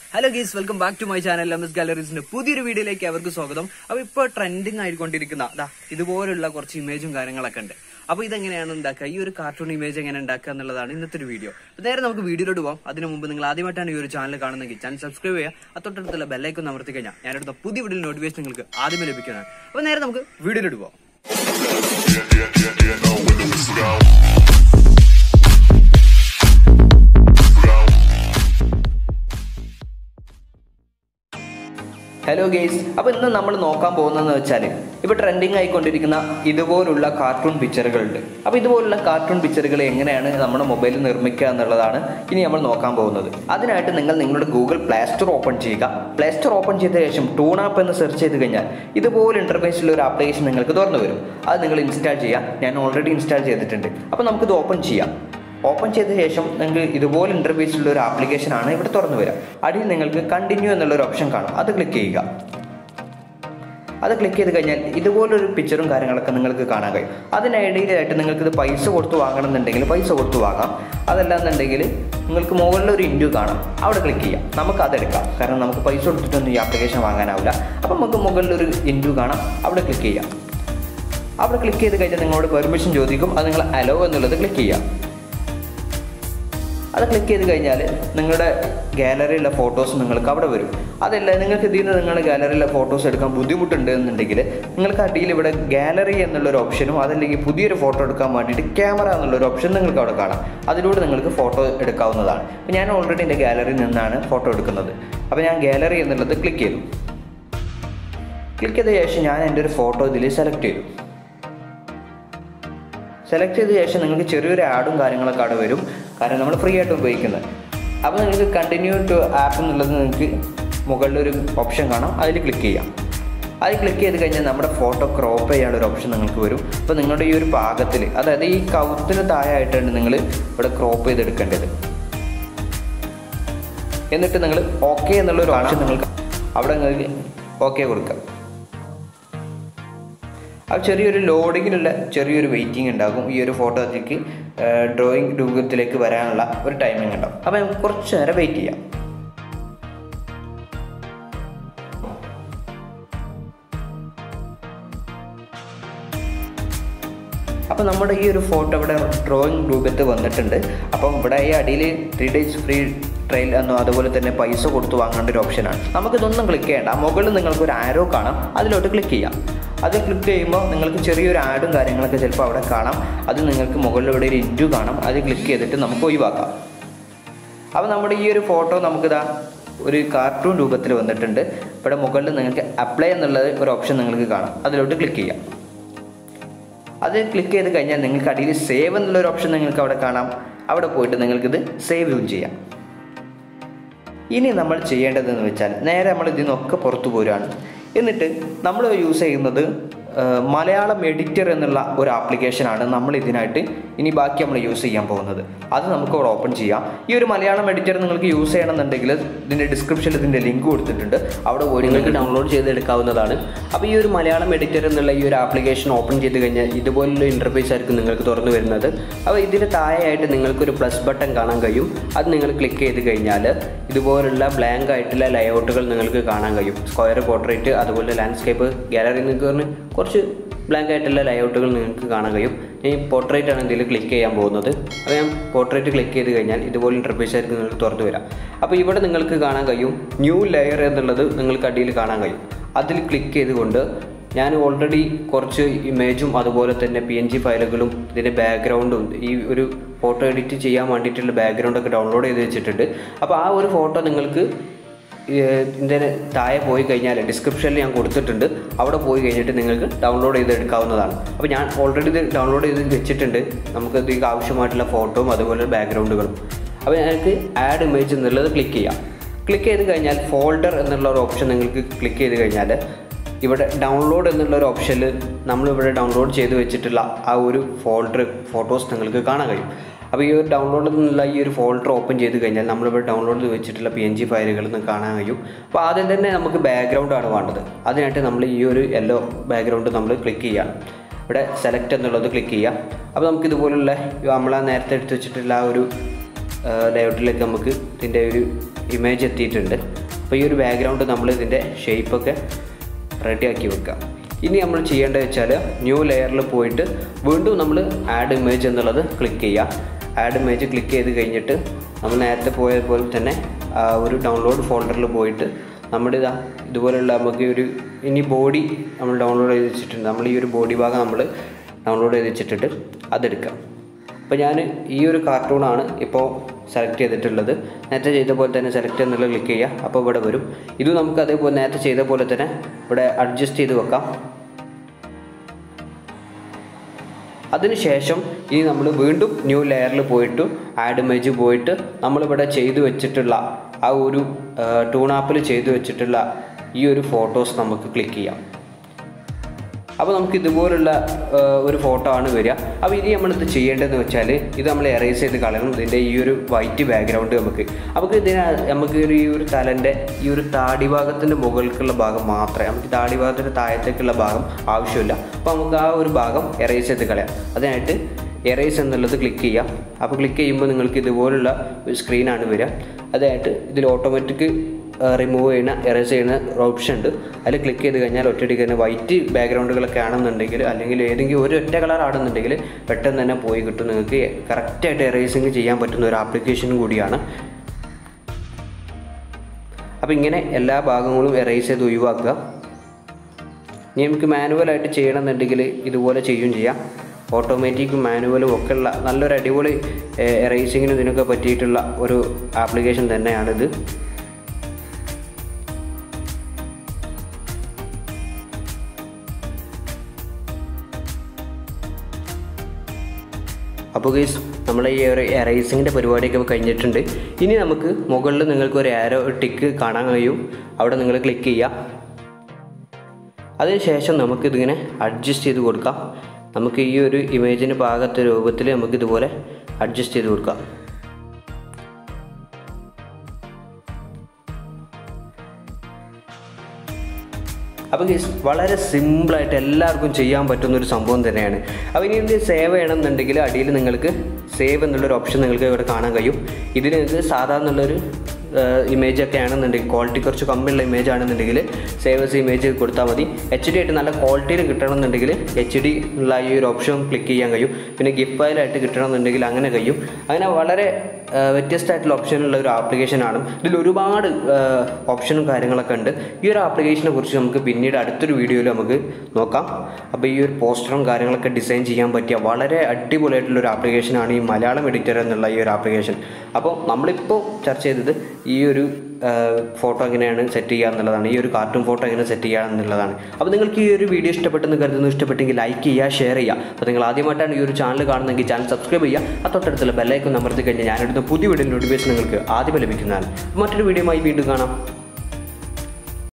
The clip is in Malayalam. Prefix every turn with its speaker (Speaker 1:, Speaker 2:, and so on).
Speaker 1: hello guys welcome back to my channel M S ഗാലറീസിന്റെ പുതിയൊരു വീഡിയോയിലേക്ക് അവർക്ക് സ്വാഗതം അപ്പൊ ഇപ്പൊ ട്രെൻഡിങ് ആയിക്കൊണ്ടിരിക്കുന്ന ദാ ഇതുപോലുള്ള കുറച്ച് ഇമേജും കാര്യങ്ങളൊക്കെ ഉണ്ട് അപ്പൊ ഇതെങ്ങനെയാണ് ഉണ്ടാക്കുക ഈ ഒരു കാർട്ടൂൺ ഇമേജ് എങ്ങനെ ഉണ്ടാക്കുക എന്നുള്ളതാണ് ഇന്നത്തെ ഒരു വീഡിയോ അപ്പൊ നേരെ നമുക്ക് വീഡിയോയിലോട്ട് പോകാം അതിനു മുമ്പ് നിങ്ങൾ ആദ്യമായിട്ടാണ് ഈ ഒരു ചാനൽ കാണുന്നെങ്കിൽ ചാനൽ സബ്സ്ക്രൈബ് ചെയ്യുക ആ തൊട്ടടുത്തുള്ള ബെല്ലൈക്കൊന്ന് അമർത്തി കഴിഞ്ഞാൽ ഞാനെടുത്ത പുതിയ വീഡിയോ നോട്ടിഫിക്കേഷൻ നിങ്ങൾക്ക് ആദ്യമേ ലഭിക്കുന്നതാണ് അപ്പൊ നേരെ നമുക്ക് വീഡിയോയിലോട്ട് പോകാം ഹലോ ഗെയ്സ് അപ്പോൾ ഇന്ന് നമ്മൾ നോക്കാൻ പോകുന്നതെന്ന് വെച്ചാൽ ഇപ്പോൾ ട്രെൻഡിങ് ആയിക്കൊണ്ടിരിക്കുന്ന ഇതുപോലുള്ള കാർട്ടൂൺ പിക്ചറുകളുണ്ട് അപ്പോൾ ഇതുപോലുള്ള കാർട്ടൂൺ പിക്ചറുകൾ എങ്ങനെയാണ് നമ്മുടെ മൊബൈലിൽ നിർമ്മിക്കുക എന്നുള്ളതാണ് ഇനി നമ്മൾ നോക്കാൻ പോകുന്നത് അതിനായിട്ട് നിങ്ങൾ നിങ്ങളുടെ ഗൂഗിൾ പ്ലേ സ്റ്റോർ ഓപ്പൺ ചെയ്യുക പ്ലേ സ്റ്റോർ ഓപ്പൺ ചെയ്ത ശേഷം ടൂൺ ആപ്പ് എന്ന് സെർച്ച് ചെയ്ത് കഴിഞ്ഞാൽ ഇതുപോലെ ഇൻ്റർഫേസിലുള്ള ഒരു ആപ്ലിക്കേഷൻ നിങ്ങൾക്ക് തുറന്നു വരും അത് നിങ്ങൾ ഇൻസ്റ്റാൾ ചെയ്യുക ഞാൻ ഓൾറെഡി ഇൻസ്റ്റാൾ ചെയ്തിട്ടുണ്ട് അപ്പോൾ നമുക്കിത് ഓപ്പൺ ചെയ്യാം ഓപ്പൺ ചെയ്ത ശേഷം നിങ്ങൾക്ക് ഇതുപോലെ ഇൻ്റർഫേസിലുള്ള ഒരു ആപ്ലിക്കേഷൻ ആണ് ഇവിടെ തുറന്നു വരിക അടിയിൽ നിങ്ങൾക്ക് കണ്ടിന്യൂ എന്നുള്ളൊരു ഓപ്ഷൻ കാണും അത് ക്ലിക്ക് ചെയ്യുക അത് ക്ലിക്ക് ചെയ്ത് കഴിഞ്ഞാൽ ഇതുപോലൊരു പിക്ചറും കാര്യങ്ങളൊക്കെ നിങ്ങൾക്ക് കാണാൻ കഴിയും അതിനിടയിലായിട്ട് നിങ്ങൾക്ക് ഇത് പൈസ കൊടുത്ത് വാങ്ങണമെന്നുണ്ടെങ്കിൽ പൈസ കൊടുത്ത് വാങ്ങാം അതല്ലാന്നുണ്ടെങ്കിൽ നിങ്ങൾക്ക് മുകളിൽ ഒരു ഇൻഡു കാണാം അവിടെ ക്ലിക്ക് ചെയ്യാം നമുക്ക് അതെടുക്കാം കാരണം നമുക്ക് പൈസ കൊടുത്തിട്ടൊന്നും ഈ ആപ്ലിക്കേഷൻ വാങ്ങാനാവില്ല അപ്പം നമുക്ക് മുകളിൽ ഒരു ഇൻഡു കാണാം അവിടെ ക്ലിക്ക് ചെയ്യാം അവിടെ ക്ലിക്ക് ചെയ്ത് കഴിഞ്ഞാൽ നിങ്ങളോട് പെർമിഷൻ ചോദിക്കും അത് നിങ്ങൾ അലോ എന്നുള്ളത് ക്ലിക്ക് ചെയ്യാം അത് ക്ലിക്ക് ചെയ്ത് കഴിഞ്ഞാൽ നിങ്ങളുടെ ഗാലറിയിലെ ഫോട്ടോസ് നിങ്ങൾക്ക് അവിടെ വരും അതല്ല നിങ്ങൾക്ക് ഇതിൽ നിന്ന് നിങ്ങളുടെ ഗാലറിയിലെ ഫോട്ടോസ് എടുക്കാൻ ബുദ്ധിമുട്ടുണ്ട് എന്നുണ്ടെങ്കിൽ നിങ്ങൾക്ക് അടിയിൽ ഇവിടെ ഗാലറി എന്നുള്ളൊരു ഓപ്ഷനും അതല്ലെങ്കിൽ പുതിയൊരു ഫോട്ടോ എടുക്കാൻ വേണ്ടിയിട്ട് ക്യാമറ എന്നുള്ളൊരു ഓപ്ഷൻ നിങ്ങൾക്ക് അവിടെ കാണാം അതിലൂടെ നിങ്ങൾക്ക് ഫോട്ടോ എടുക്കാവുന്നതാണ് അപ്പോൾ ഞാൻ ഓൾറെഡി എൻ്റെ ഗാലറിയിൽ നിന്നാണ് ഫോട്ടോ എടുക്കുന്നത് അപ്പോൾ ഞാൻ ഗാലറി എന്നുള്ളത് ക്ലിക്ക് ചെയ്തു ക്ലിക്ക് ചെയ്ത ശേഷം ഞാൻ എൻ്റെ ഒരു ഫോട്ടോ ഇതിൽ സെലക്ട് ചെയ്തു സെലക്ട് ചെയ്ത ശേഷം നിങ്ങൾക്ക് ചെറിയൊരു ആഡും കാര്യങ്ങളൊക്കെ അവിടെ വരും കാരണം നമ്മൾ ഫ്രീ ആയിട്ട് ഉപയോഗിക്കുന്നത് അപ്പോൾ നിങ്ങൾക്ക് കണ്ടിന്യൂ ടു ആപ്പ് എന്നുള്ളത് നിങ്ങൾക്ക് മുകളിലൊരു ഓപ്ഷൻ കാണാം അതിൽ ക്ലിക്ക് ചെയ്യാം അതിൽ ക്ലിക്ക് ചെയ്ത് കഴിഞ്ഞാൽ നമ്മുടെ ഫോട്ടോ ക്രോപ്പ് ചെയ്യാനുള്ള ഒരു ഓപ്ഷൻ നിങ്ങൾക്ക് വരും അപ്പോൾ നിങ്ങളുടെ ഈ ഒരു പാകത്തിൽ അതായത് ഈ കൗത്തിന് താഴെയായിട്ടാണ് നിങ്ങൾ ഇവിടെ ക്രോപ്പ് ചെയ്തെടുക്കേണ്ടത് എന്നിട്ട് നിങ്ങൾ ഓക്കെ എന്നുള്ളൊരു ഓപ്ഷൻ നിങ്ങൾക്ക് അവിടെ നിങ്ങൾക്ക് ഓക്കെ കൊടുക്കാം അത് ചെറിയൊരു ലോഡിങ്ങിനുള്ള ചെറിയൊരു വെയിറ്റിംഗ് ഉണ്ടാകും ഈ ഒരു ഫോട്ടോത്തേക്ക് ഡ്രോയിങ് രൂപത്തിലേക്ക് വരാനുള്ള ഒരു ടൈമിംഗ് ഉണ്ടാവും അപ്പോൾ നമുക്ക് കുറച്ച് നേരം വെയിറ്റ് ചെയ്യാം അപ്പോൾ നമ്മുടെ ഈ ഒരു ഫോട്ടോ ഇവിടെ ഡ്രോയിങ് രൂപത്തിൽ വന്നിട്ടുണ്ട് അപ്പം ഇവിടെ ഈ അടിയിൽ ത്രീ ഡേയ്സ് ഫ്രീ ട്രയൽ എന്നോ അതുപോലെ തന്നെ പൈസ കൊടുത്ത് വാങ്ങേണ്ട ഒരു ഓപ്ഷനാണ് നമുക്കിതൊന്നും ക്ലിക്ക് ചെയ്യേണ്ട മുകളിൽ നിങ്ങൾക്ക് ഒരു ആരോ കാണാം അതിലോട്ട് ക്ലിക്ക് ചെയ്യാം അത് ക്ലിക്ക് ചെയ്യുമ്പോൾ നിങ്ങൾക്ക് ചെറിയൊരു ആഡും കാര്യങ്ങളൊക്കെ ചിലപ്പോൾ അവിടെ കാണാം അത് നിങ്ങൾക്ക് മുകളിൽ ഇവിടെ ഒരു ഇൻറ്റു കാണാം അത് ക്ലിക്ക് ചെയ്തിട്ട് നമുക്ക് ഒഴിവാക്കാം അപ്പോൾ നമ്മുടെ ഈ ഒരു ഫോട്ടോ നമുക്കിതാ ഒരു കാർട്ടൂൺ രൂപത്തിൽ വന്നിട്ടുണ്ട് ഇവിടെ മുകളിൽ നിങ്ങൾക്ക് അപ്ലൈ എന്നുള്ളത് ഒരു ഓപ്ഷൻ നിങ്ങൾക്ക് കാണാം അതിലോട്ട് ക്ലിക്ക് ചെയ്യാം അത് ക്ലിക്ക് ചെയ്ത് കഴിഞ്ഞാൽ നിങ്ങൾക്ക് അടിയിൽ സേവ് എന്നുള്ള ഒരു ഓപ്ഷൻ നിങ്ങൾക്ക് അവിടെ കാണാം അവിടെ പോയിട്ട് നിങ്ങൾക്കിത് സേവ് ചെയ്യാം ഇനി നമ്മൾ ചെയ്യേണ്ടതെന്ന് വെച്ചാൽ നേരെ നമ്മൾ ഇതിൽ നിന്നൊക്കെ പുറത്തു പോരുകയാണ് എന്നിട്ട് നമ്മൾ യൂസ് ചെയ്യുന്നത് മലയാളം എഡിറ്റർ എന്നുള്ള ഒരു ആപ്ലിക്കേഷനാണ് നമ്മൾ ഇതിനായിട്ട് ഇനി ബാക്കി നമ്മൾ യൂസ് ചെയ്യാൻ പോകുന്നത് അത് നമുക്ക് ഇവിടെ ഓപ്പൺ ചെയ്യാം ഈ ഒരു മലയാളം എഡിറ്റർ നിങ്ങൾക്ക് യൂസ് ചെയ്യണമെന്നുണ്ടെങ്കിൽ ഇതിൻ്റെ ഡിസ്ക്രിപ്ഷനിൽ ഇതിൻ്റെ ലിങ്ക് കൊടുത്തിട്ടുണ്ട് അവിടെ പോയി നിങ്ങൾക്ക് ഡൗൺലോഡ് ചെയ്തെടുക്കാവുന്നതാണ് അപ്പോൾ ഈ ഒരു മലയാളം എഡിറ്റർ എന്നുള്ള ഈ ഒരു ആപ്ലിക്കേഷൻ ഓപ്പൺ ചെയ്ത് കഴിഞ്ഞാൽ ഇതുപോലുള്ള ഇൻ്റർഫേസ് ആയിരിക്കും നിങ്ങൾക്ക് തുറന്നു വരുന്നത് അപ്പോൾ ഇതിന് താഴെയായിട്ട് നിങ്ങൾക്കൊരു പ്ലസ് ബട്ടൺ കാണാൻ കഴിയും അത് നിങ്ങൾ ക്ലിക്ക് ചെയ്ത് കഴിഞ്ഞാൽ ഇതുപോലുള്ള ബ്ലാങ്ക് ആയിട്ടുള്ള ലേഔട്ടുകൾ നിങ്ങൾക്ക് കാണാൻ കഴിയും സ്ക്വയർ പോർട്രേറ്റ് അതുപോലെ ലാൻഡ്സ്കേപ്പ് ഗാലറി നിങ്ങൾക്ക് പറഞ്ഞ് കുറച്ച് ബ്ലാങ്ക് ആയിട്ടുള്ള ലേഔട്ടുകൾ നിങ്ങൾക്ക് കാണാൻ കഴിയും ഞാൻ പോർട്രേറ്റ് ആണ് ഇതിൽ ക്ലിക്ക് ചെയ്യാൻ പോകുന്നത് അപ്പോൾ ഞാൻ പോർട്രേറ്റ് ക്ലിക്ക് ചെയ്ത് കഴിഞ്ഞാൽ ഇതുപോലെ ഇൻ്റർഫേസ് ആയിരിക്കും നിങ്ങൾക്ക് തുറന്നു വരാം അപ്പോൾ ഇവിടെ നിങ്ങൾക്ക് കാണാൻ കഴിയും ന്യൂ ലെയർ എന്നുള്ളത് നിങ്ങൾക്ക് അടിയിൽ കാണാൻ കഴിയും അതിൽ ക്ലിക്ക് ചെയ്തുകൊണ്ട് ഞാൻ ഓൾറെഡി കുറച്ച് ഇമേജും അതുപോലെ തന്നെ പി എൻ ജി ഫയലുകളും ഇതിൻ്റെ ബാക്ക്ഗ്രൗണ്ടും ഈ ഒരു ഫോട്ടോ എഡിറ്റ് ചെയ്യാൻ വേണ്ടിയിട്ടുള്ള ബാക്ക്ഗ്രൗണ്ടൊക്കെ ഡൗൺലോഡ് ചെയ്ത് വെച്ചിട്ടുണ്ട് അപ്പോൾ ആ ഒരു ഫോട്ടോ നിങ്ങൾക്ക് ഇതിൻ്റെ താഴെ പോയി കഴിഞ്ഞാൽ ഡിസ്ക്രിപ്ഷനിൽ ഞാൻ കൊടുത്തിട്ടുണ്ട് അവിടെ പോയി കഴിഞ്ഞിട്ട് നിങ്ങൾക്ക് ഡൗൺലോഡ് ചെയ്തെടുക്കാവുന്നതാണ് അപ്പോൾ ഞാൻ ഓൾറെഡി ഇത് ഡൗൺലോഡ് ചെയ്ത് വെച്ചിട്ടുണ്ട് നമുക്ക് ഇതിലേക്ക് ആവശ്യമായിട്ടുള്ള ഫോട്ടോയും അതുപോലെ ബാക്ക്ഗ്രൗണ്ടുകളും അപ്പോൾ ഞങ്ങൾക്ക് ആഡ് ഇമേജ് എന്നുള്ളത് ക്ലിക്ക് ചെയ്യാം ക്ലിക്ക് ചെയ്ത് കഴിഞ്ഞാൽ ഫോൾഡർ എന്നുള്ള ഒരു ഓപ്ഷൻ നിങ്ങൾക്ക് ക്ലിക്ക് ചെയ്ത് കഴിഞ്ഞാൽ ഇവിടെ ഡൗൺലോഡ് എന്നുള്ള ഒരു ഓപ്ഷനിൽ നമ്മളിവിടെ ഡൗൺലോഡ് ചെയ്ത് വെച്ചിട്ടുള്ള ആ ഒരു ഫോൾഡർ ഫോട്ടോസ് നിങ്ങൾക്ക് കാണാൻ കഴിയും അപ്പോൾ ഈ ഒരു ഡൗൺലോഡ് എന്നുള്ള ഈ ഒരു ഫോൾഡർ ഓപ്പൺ ചെയ്ത് കഴിഞ്ഞാൽ നമ്മളിവിടെ ഡൗൺലോഡ് ചെയ്ത് വെച്ചിട്ടുള്ള പി എൻ ജി ഫയലുകൾ നിങ്ങൾക്ക് കാണാൻ കഴിയും അപ്പോൾ ആദ്യം തന്നെ നമുക്ക് ബാക്ക്ഗ്രൗണ്ട് ആണ് വേണ്ടത് അതിനായിട്ട് നമ്മൾ ഈ ഒരു യെല്ലോ ബാക്ക്ഗ്രൗണ്ട് നമ്മൾ ക്ലിക്ക് ചെയ്യാം ഇവിടെ സെലക്ട് എന്നുള്ളത് ക്ലിക്ക് ചെയ്യാം അപ്പോൾ നമുക്ക് ഇതുപോലുള്ള നമ്മൾ നേരത്തെ എടുത്ത് വെച്ചിട്ടുള്ള ആ ഒരു ലേഔട്ടിലേക്ക് നമുക്ക് ഇതിൻ്റെ ഒരു
Speaker 2: ഇമേജ് എത്തിയിട്ടുണ്ട് അപ്പോൾ ഈ ഒരു ബാക്ക്ഗ്രൗണ്ട് നമ്മൾ ഇതിൻ്റെ ഷേപ്പൊക്കെ റെഡിയാക്കി വെക്കാം ഇനി നമ്മൾ ചെയ്യേണ്ടത് വെച്ചാൽ ന്യൂ ലെയറിൽ പോയിട്ട് വീണ്ടും നമ്മൾ ആഡ് ഇമേജ് എന്നുള്ളത് ക്ലിക്ക് ചെയ്യുക ആഡ് ഇമേജ് ക്ലിക്ക് ചെയ്ത് കഴിഞ്ഞിട്ട് നമ്മൾ നേരത്തെ പോയ പോലെ തന്നെ ആ ഒരു ഡൗൺലോഡ് ഫോൾഡറിൽ പോയിട്ട് നമ്മുടെ ഇതാ ഇതുപോലുള്ള നമുക്ക് ഒരു ഇനി ബോഡി നമ്മൾ ഡൗൺലോഡ് ചെയ്ത് വെച്ചിട്ടുണ്ട് നമ്മൾ ഈ ഒരു ബോഡി ഭാഗം നമ്മൾ ഡൗൺലോഡ് ചെയ്ത് വെച്ചിട്ടുണ്ട് അതെടുക്കാം അപ്പോൾ ഞാൻ ഈ ഒരു കാർട്ടൂണാണ് ഇപ്പോൾ സെലക്ട് ചെയ്തിട്ടുള്ളത് നേരത്തെ ചെയ്ത പോലെ തന്നെ സെലക്ട് എന്നുള്ളത് ക്ലിക്ക് ചെയ്യുക അപ്പോൾ ഇവിടെ വരും ഇത് നമുക്ക് അതേപോലെ നേരത്തെ ചെയ്ത പോലെ തന്നെ ഇവിടെ അഡ്ജസ്റ്റ് ചെയ്ത് വെക്കാം അതിനുശേഷം ഇനി നമ്മൾ വീണ്ടും ന്യൂ ലെയറിൽ പോയിട്ട് ആഡ് ഇമേജ് പോയിട്ട് നമ്മളിവിടെ ചെയ്തു വെച്ചിട്ടുള്ള ആ ഒരു ടൂൺ ആപ്പിൽ ചെയ്തു വെച്ചിട്ടുള്ള ഈ ഒരു ഫോട്ടോസ് നമുക്ക് ക്ലിക്ക് ചെയ്യാം അപ്പോൾ നമുക്ക് ഇതുപോലുള്ള ആ, ഒരു ഫോട്ടോ ആണ് വരിക അപ്പോൾ ഇനി നമ്മളിത് ചെയ്യേണ്ടതെന്ന് വെച്ചാൽ ഇത് നമ്മൾ എറേസ് ചെയ്ത് കളയണം ഇതിൻ്റെ ഈ ഒരു വൈറ്റ് ബാക്ക്ഗ്രൗണ്ട് നമുക്ക് നമുക്ക് ഇതിന് നമുക്ക് ഒരു ഈ ഒരു തലൻ്റെ ഈ ഒരു താടി ഭാഗത്തിൻ്റെ മുകൾക്കുള്ള ഭാഗം മാത്രമേ നമുക്ക് താടി ഭാഗത്തിൻ്റെ താഴത്തേക്കുള്ള ഭാഗം ആവശ്യമില്ല അപ്പോൾ നമുക്ക് ആ ഒരു ഭാഗം എറേസ് ചെയ്ത് കളയാം അതിനായിട്ട് എറേസ് എന്നുള്ളത് ക്ലിക്ക് ചെയ്യാം അപ്പോൾ ക്ലിക്ക് ചെയ്യുമ്പോൾ നിങ്ങൾക്ക് ഇതുപോലുള്ള ഒരു സ്ക്രീനാണ് വരിക അതായിട്ട് ഇതിൽ ഓട്ടോമാറ്റിക് റിമൂവ് ചെയ്യുന്ന എറേസ് ചെയ്യുന്ന ഓപ്ഷൻ ഉണ്ട് അതിൽ ക്ലിക്ക് ചെയ്ത് കഴിഞ്ഞാൽ ഒറ്റയടിക്ക് തന്നെ വൈറ്റ് ബാക്ക്ഗ്രൗണ്ടുകളൊക്കെ ആണെന്നുണ്ടെങ്കിൽ അല്ലെങ്കിൽ ഏതെങ്കിലും ഒരു ഒറ്റ കളർ ആണെന്നുണ്ടെങ്കിൽ പെട്ടെന്ന് തന്നെ പോയി കിട്ടും നിങ്ങൾക്ക് കറക്റ്റായിട്ട് എറേസിങ് ചെയ്യാൻ പറ്റുന്ന ഒരു ആപ്ലിക്കേഷനും കൂടിയാണ് അപ്പോൾ ഇങ്ങനെ എല്ലാ ഭാഗങ്ങളും എറേസ് ചെയ്ത് ഒഴിവാക്കുക ഇനി നമുക്ക് മാനുവലായിട്ട് ചെയ്യണമെന്നുണ്ടെങ്കിൽ ഇതുപോലെ ചെയ്യും ചെയ്യാം ഓട്ടോമാറ്റിക്കും മാനുവലും ഒക്കെ ഉള്ള നല്ലൊരു അടിപൊളി എറേസിങ്ങിന് ഇതിനൊക്കെ പറ്റിയിട്ടുള്ള ഒരു ആപ്ലിക്കേഷൻ തന്നെയാണിത് അപ്പോൾ ഗൈസ് നമ്മളെ ഈ ഒരു എറൈസിങ്ങിൻ്റെ പരിപാടിയൊക്കെ കഴിഞ്ഞിട്ടുണ്ട് ഇനി നമുക്ക് മുകളിൽ നിങ്ങൾക്ക് ഒരു ആരോ ടിക്ക് കാണാൻ കഴിയും അവിടെ നിങ്ങൾ ക്ലിക്ക് ചെയ്യുക അതിനുശേഷം നമുക്കിതിങ്ങനെ അഡ്ജസ്റ്റ് ചെയ്ത് കൊടുക്കാം നമുക്ക് ഈ ഒരു ഇമേജിന് പാകത്തെ രൂപത്തിൽ നമുക്ക് ഇതുപോലെ അഡ്ജസ്റ്റ് ചെയ്ത് കൊടുക്കാം അപ്പോൾ ഗീസ് വളരെ സിമ്പിളായിട്ട് എല്ലാവർക്കും ചെയ്യാൻ പറ്റുന്ന ഒരു സംഭവം തന്നെയാണ് അപ്പോൾ ഇനി ഇത് സേവ് ചെയ്യണമെന്നുണ്ടെങ്കിൽ അടിയിൽ നിങ്ങൾക്ക് സേവ് എന്നുള്ളൊരു ഓപ്ഷൻ നിങ്ങൾക്ക് ഇവിടെ കാണാൻ കഴിയും ഇതിൽ നിങ്ങൾക്ക് സാധാരണയുള്ളൊരു ഇമേജ് ഒക്കെ ആണെന്നുണ്ടെങ്കിൽ ക്വാളിറ്റി കുറച്ച് കമ്മിയുള്ള ഇമേജ് ആണെന്നുണ്ടെങ്കിൽ സേവ് എസ് ഇമേജ് കൊടുത്താൽ മതി എച്ച് ഡി ആയിട്ട് നല്ല ക്വാളിറ്റിയിൽ കിട്ടണമെന്നുണ്ടെങ്കിൽ എച്ച് ഡി ഉള്ള ഈ ഒരു ഓപ്ഷൻ ക്ലിക്ക് ചെയ്യാൻ കഴിയും പിന്നെ ഗിഫ് ഫയലായിട്ട് കിട്ടണമെന്നുണ്ടെങ്കിൽ അങ്ങനെ കഴിയും അങ്ങനെ വളരെ ആ, വ്യത്യസ്തമായിട്ടുള്ള ഓപ്ഷനുള്ള ഒരു ആപ്ലിക്കേഷനാണ് ഇതിൽ ഒരുപാട് ഓപ്ഷനും കാര്യങ്ങളൊക്കെ ഉണ്ട് ഈ ഒരു ആപ്ലിക്കേഷനെ കുറിച്ച് നമുക്ക് പിന്നീട് അടുത്തൊരു വീഡിയോയിൽ നമുക്ക് നോക്കാം അപ്പോൾ ഈ ഒരു പോസ്റ്ററും കാര്യങ്ങളൊക്കെ ഡിസൈൻ ചെയ്യാൻ പറ്റിയ വളരെ അടിപൊളിയായിട്ടുള്ള ഒരു ആപ്ലിക്കേഷനാണ് ഈ മലയാളം എഡിറ്റർ എന്നുള്ള ഈ ഒരു ആപ്ലിക്കേഷൻ അപ്പോൾ നമ്മളിപ്പോൾ ചർച്ച ചെയ്തത് ഈ ഒരു ഫോട്ടോ എങ്ങനെയാണ് സെറ്റ് ചെയ്യുക എന്നുള്ളതാണ് ഈ ഒരു കാർട്ടൂൺ ഫോട്ടോ എങ്ങനെ സെറ്റ് ചെയ്യുക എന്നുള്ളതാണ് അപ്പോൾ നിങ്ങൾക്ക് ഈ ഒരു വീഡിയോ ഇഷ്ടപ്പെട്ടെന്ന് കരുതുന്നു ഇഷ്ടപ്പെട്ടെങ്കിൽ ലൈക്ക് ചെയ്യുക ഷെയർ ചെയ്യുക അപ്പോൾ നിങ്ങൾ ആദ്യമായിട്ടാണ് ഈ ഒരു ചാനൽ കാണുന്നതെങ്കിൽ ചാനൽ സബ്സ്ക്രൈബ് ചെയ്യുക ആ തൊട്ടടുത്തുള്ള ബെല്ലൈക്കൺ അമർത്തി കഴിഞ്ഞാൽ ഞാനെടുത്ത പുതിയ വീഡിയോ നോട്ടിഫിക്കേഷൻ നിങ്ങൾക്ക് ആദ്യമേ ലഭിക്കുന്നതാണ് മറ്റൊരു വീഡിയോയുമായി വീണ്ടും കാണാം